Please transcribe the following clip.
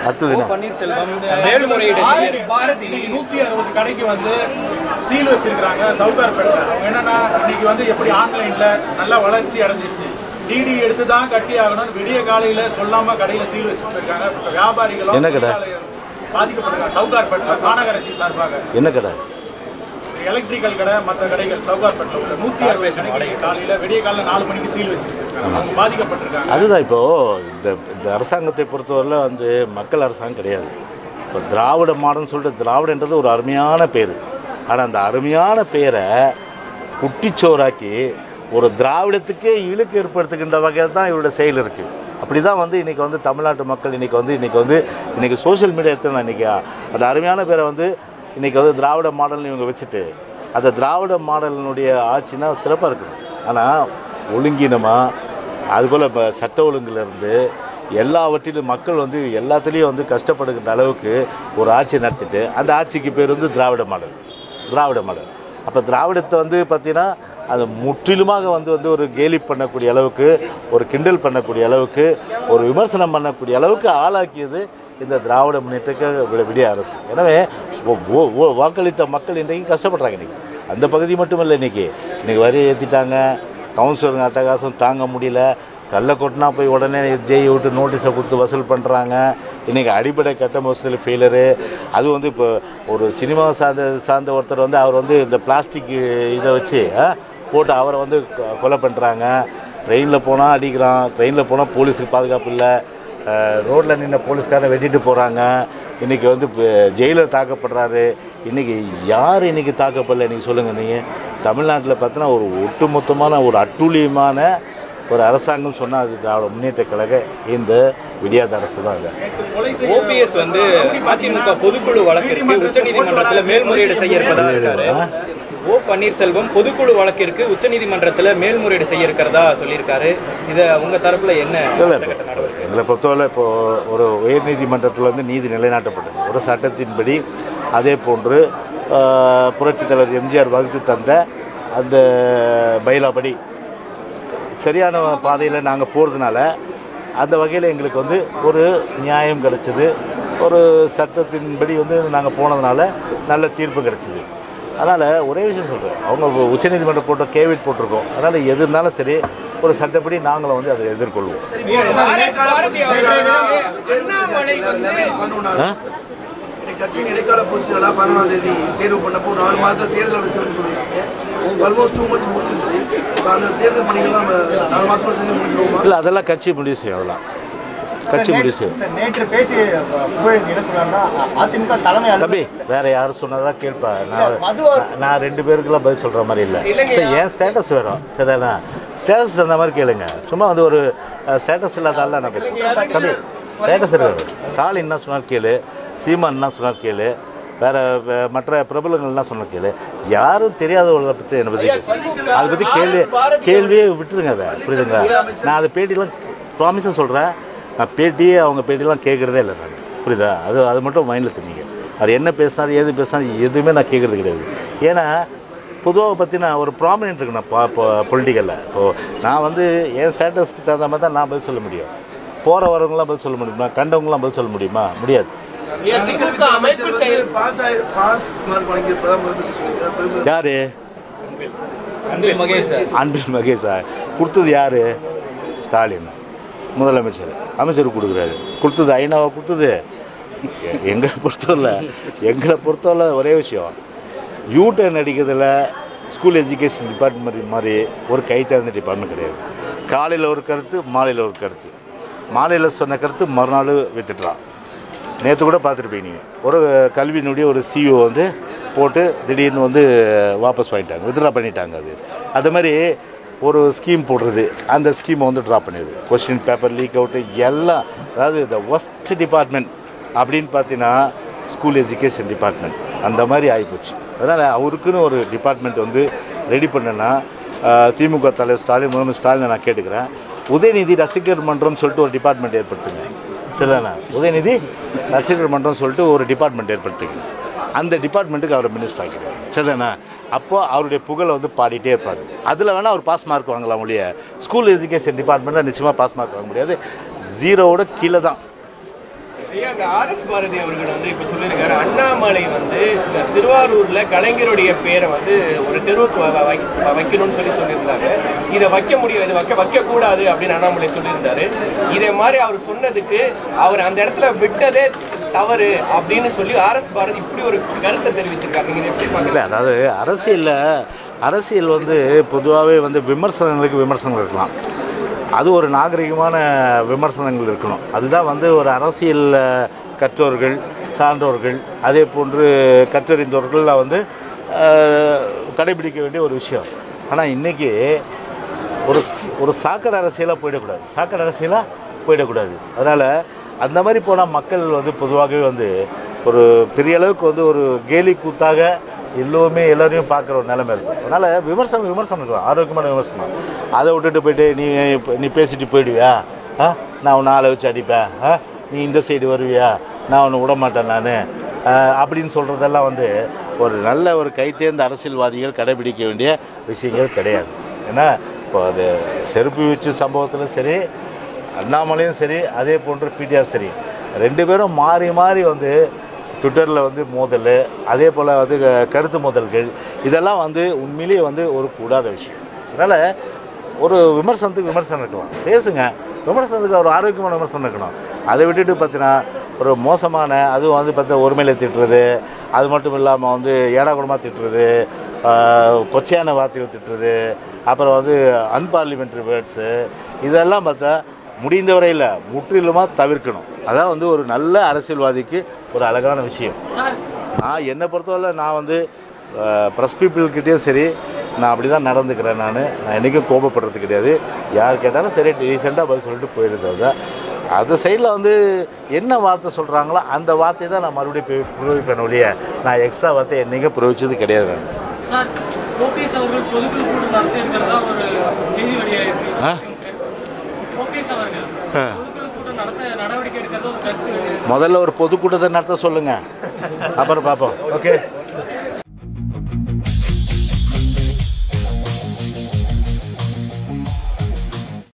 அத்துலனா பன்னீர்செல்வம் மேல்முறையீடு செய்ய பாரதி நூத்தி அறுபது கடைக்கு வந்து சீல் வச்சிருக்காங்க சவுகார்பேட்டில் அவங்க என்னன்னா இன்னைக்கு வந்து எப்படி ஆன்லைன்ல நல்லா வளர்ச்சி அடைஞ்சிருச்சு டிடி எடுத்து தான் கட்டி ஆகணும் விடிய காலையில சொல்லாம கடையில சீல் வச்சுட்டு இருக்காங்க இப்ப வியாபாரிகளும் என்ன கடை? தொழிலாளர்களும் பாதிக்கப்பட்டிருக்காங்க சவுகார்பேட்டில் மாநகராட்சி சார்பாக என்ன கடை எலக்ட்ரிக்கல் கடை மற்ற கடைகள் சவுகார்பேட்டில் உள்ள நூத்தி அறுபது கடைக்கு காலையில விடிய காலையில நாலு மணிக்கு சீல் வச்சிருக்காங்க அவங்க பாதிக்கப்பட்டிருக்காங்க அதுதான் இப்போ இந்த இந்த அரசாங்கத்தை பொறுத்தவரையில் வந்து மக்கள் அரசாங்கம் கிடையாது இப்போ திராவிட மாடல்னு சொல்லிட்டு திராவிடன்றது ஒரு அருமையான பேர் ஆனால் அந்த அருமையான பேரை குட்டிச்சோறாக்கி ஒரு திராவிடத்துக்கே இழுக்கு ஏற்படுத்துகின்ற வகையில் தான் இவருடைய செயல் இருக்குது அப்படி தான் வந்து இன்றைக்கி வந்து தமிழ்நாட்டு மக்கள் இன்றைக்கி வந்து இன்றைக்கி வந்து இன்றைக்கி சோஷியல் மீடியா எடுத்து நான் இன்றைக்கி அந்த அருமையான பேரை வந்து இன்றைக்கி வந்து திராவிட மாடல்னு இவங்க வச்சுட்டு அந்த திராவிட மாடலினுடைய ஆட்சினா சிறப்பாக இருக்குது ஆனால் ஒழுங்கினமாக அதுபோல் இப்போ சட்ட ஒழுங்குலேருந்து எல்லாவற்றிலும் மக்கள் வந்து எல்லாத்துலேயும் வந்து கஷ்டப்படுகின்ற அளவுக்கு ஒரு ஆட்சி நடத்திட்டு அந்த ஆட்சிக்கு பேர் வந்து திராவிட மாடல் திராவிட மாடல் அப்போ திராவிடத்தை வந்து பார்த்தீங்கன்னா அது முற்றிலுமாக வந்து வந்து ஒரு கேலி பண்ணக்கூடிய அளவுக்கு ஒரு கிண்டல் பண்ணக்கூடிய அளவுக்கு ஒரு விமர்சனம் பண்ணக்கூடிய அளவுக்கு ஆளாக்கியது இந்த திராவிட முன்னேற்றக்க வி- விடிய அரசு எனவே ஒ- ஒ- ஒ- வாக்களித்த மக்கள் இன்றைக்கு கஷ்டப்படுறாங்க இன்றைக்கி அந்த பகுதி மட்டும் இல்லை இன்றைக்கி இன்றைக்கி வரி ஏற்றிட்டாங்க கவுன்சிலருங்க அட்டகாசம் தாங்க முடியல கல்லை கொட்டினா போய் உடனே ஜெய் விட்டு நோட்டீஸை கொடுத்து வசூல் பண்ணுறாங்க இன்றைக்கி அடிப்படை கட்டண வசூல் ஃபெயிலரு அது வந்து இப்போ ஒரு சினிமா சார்ந்த சார்ந்த ஒருத்தர் வந்து அவர் வந்து இந்த பிளாஸ்டிக் இதை வச்சு ஆ, போட்டு அவரை வந்து கொ- கொலை பண்ணுறாங்க ட்ரெயினில் போனால் அடிக்கிறான் ட்ரெயினில் போனால் போலீஸுக்கு பாதுகாப்பு இல்லை ரோட்டில் நின்ற போலீஸ்காரனை வெட்டிட்டு போகிறாங்க இன்றைக்கி வந்து ஜெயிலர் தாக்கப்படுறாரு இன்றைக்கி யார் இன்றைக்கி தாக்கப்படல இன்றைக்கி சொல்லுங்கள் நீங்கள் தமிழ்நாட்டில் பார்த்தீங்கன்னா ஒரு ஒட்டுமொத்தமான ஒரு அட்டூழியமான ஒரு அரசாங்கம் சொன்னால் அது திராவிட முன்னேற்ற கழக இந்த விடியாத அரசு தான் அது ஓபிஎஸ் வந்து அதிமுக பொதுக்குழு வழக்கிற்கு உச்சநீதிமன்றத்துல மேல்முறையீடு செய்ய இருப்பதா இருக்காரு ஓ பன்னீர்செல்வம் பொதுக்குழு வழக்கிற்கு உச்சநீதிமன்றத்துல மேல்முறையீடு செய்ய இருக்கிறதா சொல்லியிருக்காரு இத உங்க தரப்புல என்ன இல்லை இல்லை எங்களை பொறுத்தவரை இப்போ ஒரு உயர்நீதிமன்றத்தில் வந்து நீதி நிலைநாட்டப்பட்டது ஒரு சட்டத்தின்படி அதே போன்று ஆஹ், புரட்சித் தலைவர் எம்ஜிஆர் வகுத்து தந்த அந்த பைலாபடி சரியான பாதையில் நாங்கள் போகிறதுனால அந்த வகையில் எங்களுக்கு வந்து ஒரு நியாயம் கிடைச்சிது ஒரு சட்டத்தின்படி வந்து நாங்கள் போனதுனால நல்ல தீர்ப்பு கிடைச்சிது அதனால் ஒரே விஷயம் சொல்கிறேன் அவங்க உச்சநீதிமன்றம் போட்ட கேவிட் போட்டிருக்கோம் அதனால் எது இருந்தாலும் சரி ஒரு சட்டப்படி நாங்களும் வந்து அதை எதிர்கொள்வோம் ஆ? கட்சியின் இடைக்கால பொதுச்செயலாளர் பதினொன்றாம் தேதி தேர்வு பண்ணப்போ ஒரு நாலு மாதம் தேர்தல் வைக்கணும்னு சொல்லியிருக்காங்க ஆல்மோஸ்ட் டூ மந்த்ஸ் முடிஞ்சிருச்சு இப்போ அந்த தேர்தல் பணிகள் நம்ம நாலு மாசமா செஞ்சு முடிச்சிருவோமா இல்லை அதெல்லாம் கட்சி முடிவு செய்யும் அதெல்லாம் கட்சி முடிவு செய்யும் சார் நேற்று பேசி புகழேந்தி என்ன சொன்னார்னா அதிமுக தலைமை தம்பி அலுவலகத்தில் வேற யாரும் சொன்னதா கேட்பா நான் மது ஒரு- நான் ரெண்டு பேருக்குலாம் பதில் சொல்ற மாதிரி இல்லை சரி என் ஸ்டேட்டஸ் வரும் சரிதானா ஸ்டேட்டஸ் தகுந்த மாதிரி கேளுங்க சும்மா வந்து ஒரு ஸ்டேட்டஸ் இல்லாத ஆள் நான் பேசுகிறேன் தம்பி ஸ்டேட்டஸ் இருக்காது ஸ்டாலின் என்ன சொன்னார் கேளு சீமான் என்ன சொன்னார் கேளு வேற வே- மற்ற பிரபலங்கள் என்ன சொன்ன கேளு யாரும் தெரியாதவங்களை பற்றி என்னை பற்றி பேசு அதை பற்றி கேள்வி கேள்வியே விட்டுருங்க அதை புரியுதுங்களா நான் அதை பேட்டிலாம் ப்ராமிஸாக சொல்கிறேன் நான் பேட்டியே அவங்க பேட்டிலாம் கேட்குறதே இல்லை நான் புரியுதா அது அது மட்டும் மைண்டில் தெரிஞ்சுங்க அவர் என்ன பேசினார் ஏது பேசினார் எதுவுமே நான் கேட்குறது கிடையாது ஏன்னா பொதுவாக பார்த்தீங்கன்னா ஒரு ப்ராமினென்ட் இருக்கு நான் பா பொலிட்டிக்கலில் இப்போது நான் வந்து என் ஸ்டேட்டஸ்க்கு தகுந்த மாதிரி தான் நான் பதில் சொல்ல முடியும் போகிற வரவங்களாம் பதில் சொல்ல முடியுமா கண்டவங்களாம் பதில் சொல்ல முடியுமா முடியாது பாஸ் ஆகி பாஸ் மார்க் வாங்கியிருப்பதா முதல்வர் சொல்லியிருக்காரு யார் அன்பில் மகேஷ் அன்பில் மகேஷா கொடுத்தது யார் ஸ்டாலின் முதலமைச்சர் அமைச்சர் கொடுக்குறாரு கொடுத்தது ஐநாவை கொடுத்தது எ- எங்களை பொறுத்தவரை எங்களை பொறுத்தவரை ஒரே விஷயம் யூடர்ன் அடிக்கிறதுல ஸ்கூல் எஜுகேஷன் டிபார்ட்மெண்ட் மாதிரி ஒரு கை திறந்த டிபார்ட்மெண்ட் கிடையாது காலையில் ஒரு கருத்து மாலையில் ஒரு கருத்து மாலையில் சொன்ன கருத்து மறுநாள் வித்துட்றான் நேற்று கூட பார்த்துருப்பீங்க நீங்கள் ஒரு கல்வியினுடைய ஒரு சிஓ வந்து போட்டு திடீர்னு வந்து வாபஸ் வாங்கிட்டாங்க வித்ட்ரா பண்ணிட்டாங்க அது அது மாதிரி ஒரு ஸ்கீம் போடுறது அந்த ஸ்கீமை வந்து ட்ராப் பண்ணிடுது கொஸ்டின் பேப்பர் லீக் அவுட்டு எல்லாம் அதாவது இந்த ஒஸ்ட் டிபார்ட்மெண்ட் அப்படின்னு பார்த்தீங்கன்னா ஸ்கூல் எஜுகேஷன் டிபார்ட்மெண்ட் அந்த மாதிரி ஆகிப்போச்சு அதனால் அவருக்குன்னு ஒரு டிபார்ட்மெண்ட் வந்து ரெடி பண்ணனா ஆஹ், திமுக தலைவர் ஸ்டாலின் முதலமைச்சர் ஸ்டாலினை நான் கேட்டுக்கிறேன் உதயநிதி ரசிகர் மன்றம்னு சொல்லிட்டு ஒரு டிபார்ட்மெண்ட் ஏற்படுத்துங்க சரிதானே உதயநிதி ரசிகர் மன்றம் சொல்லிட்டு ஒரு டிபார்ட்மெண்ட் ஏற்படுத்திங்க அந்த டிபார்ட்மெண்ட்டுக்கு அவர் மினிஸ்டர் ஆக்கிடுவார் சரிதானே அப்போ அவருடைய புகழை வந்து பாடிட்டே இருப்பார் அதில் வேணால் அவர் பாஸ் மார்க் வாங்கலாம் ஒழிய ஸ்கூல் எஜுகேஷன் டிபார்ட்மெண்ட்டில் நிச்சயமாக பாஸ் மார்க் வாங்க முடியாது ஜீரோவோட கீழே தான் ஐயா அந்த ஆர்எஸ் பாரதி அவர்கள் வந்து இப்ப சொல்லியிருக்காரு அண்ணாமலை வந்து திருவாரூர்ல கலைஞருடைய பேரை வந்து ஒரு தெருவுக்கு வ- வ- வைக்க- வைக்கணும்னு சொல்லி சொல்லியிருந்தாங்க இதை வைக்க முடியாது இதை வைக்க வைக்க கூடாது அப்படின்னு அண்ணாமலை சொல்லியிருந்தாரு இதே மாதிரி அவர் சொன்னதுக்கு அவர் அந்த இடத்துல விட்டதே தவறு அப்படின்னு சொல்லி ஆர்எஸ் பாரதி இப்படி ஒரு கருத்தை தெரிவிச்சிருக்காரு நீங்க இதை எப்படி இல்லை பாக்குறீங்க அதாவது அரசியலில் அரசியல் வந்து பொதுவாகவே வந்து விமர்சனங்களுக்கு விமர்சனங்கள் இருக்கலாம் அது ஒரு நாகரிகமான விமர்சனங்கள் இருக்கணும் அதுதான் வந்து ஒரு அரசியல் கற்றோர்கள் சான்றோர்கள் அதே போன்று கற்றறிந்தவர்கள் வந்து அஹ், கடைபிடிக்க வேண்டிய ஒரு விஷயம் ஆனால் இன்றைக்கி ஒரு ஒரு சாக்கடை அரசியலாக போயிடக்கூடாது சாக்கடை அரசியலாக போயிடக்கூடாது அதனால் அந்த மாதிரி போனால் மக்கள் வந்து பொதுவாகவே வந்து ஒரு பெரிய அளவுக்கு வந்து ஒரு கேலி கூத்தாக எல்லோருமே எல்லாரையும் பார்க்குற ஒரு நிலைமை இருக்கும் அதனால் விமர்சனம் விமர்சனம் இருக்கும் ஆரோக்கியமான விமர்சனம் அதை விட்டுட்டு போயிட்டு நீ இப்ப- நீ பேசிட்டு போயிடுவியா ஆ நான் உன்னை ஆளை வச்சு அடிப்பேன் ஆ நீ இந்த சைடு வருவியா நான் உன்னை விட மாட்டேன் நான் அப்படின்னு சொல்கிறதெல்லாம் வந்து ஒரு நல்ல ஒரு கைத்தேர்ந்த அரசியல்வாதிகள் கடைபிடிக்க வேண்டிய விஷயங்கள் கிடையாது ஏன்னா இப்போ அது செருப்பு வீச்சு சம்பவத்திலும் சரி அண்ணாமலையும் சரி அதே போன்று பிடிஆர் சரி ரெண்டு பேரும் மாறி மாறி வந்து ட்விட்டரில் வந்து மோதல் அதே போல் வந்து க- கருத்து மோதல்கள் இதெல்லாம் வந்து உண்மையிலேயே வந்து ஒரு கூடாத விஷயம் அதனால் ஒரு விமர்சனத்துக்கு விமர்சனம் இருக்கலாம் பேசுங்க விமர்சனத்துக்கு ஒரு ஆரோக்கியமான விமர்சனம் இருக்கணும் அதை விட்டுட்டு பார்த்தீங்கன்னா ஒரு மோசமான அதுவும் வந்து பார்த்தா ஒருமையில திட்டுறது அது மட்டும் இல்லாமல் வந்து ஏடாகுடமாக திட்டுறது ஆஹ், கொச்சையான வார்த்தைகள் திட்டுறது அப்புறம் வந்து அன்பார்லிமெண்ட்ரி வேர்ட்ஸு இதெல்லாம் பார்த்தா முடிந்த வரையில் முற்றிலுமாக தவிர்க்கணும் அதான் வந்து ஒரு நல்ல அரசியல்வாதிக்கு ஒரு அழகான விஷயம் நான் என்னை பொறுத்தவரை நான் வந்து ப்ரெஸ் பீப்புள்கிட்டயும் சரி நான் அப்படி தான் நடந்துக்கிறேன் நான் நான் என்றைக்கும் கோபப்படுறது கிடையாது யார் கேட்டாலும் சரி ரீசெண்டாக பதில் சொல்லிட்டு போயிடுறது அந்த சைடில் வந்து என்ன வார்த்தை சொல்கிறாங்களோ அந்த வார்த்தையை தான் நான் மறுபடியும் ப்ரொவிப்பேன் ஒழிய நான் எக்ஸ்ட்ரா வார்த்தை என்றைக்கும் ப்ரொவிச்சது கிடையாது நான் சார் ஓபிஎஸ் அவர்கள் பொதுக்குழு கூட்டம் நடத்தி இருக்கிறதா ஒரு செய்தி வெளியாயிருக்கு ஆ? ஓபிஎஸ் அவர்கள் பொதுக்குழு கூட்டம் நடத்த நடவடிக்கை எடுக்கிறதா ஒரு கருத்து முதல்ல ஒரு பொதுக்கூட்டத்தை நடத்த சொல்லுங்கள் அப்புறம் பார்ப்போம் ஓகே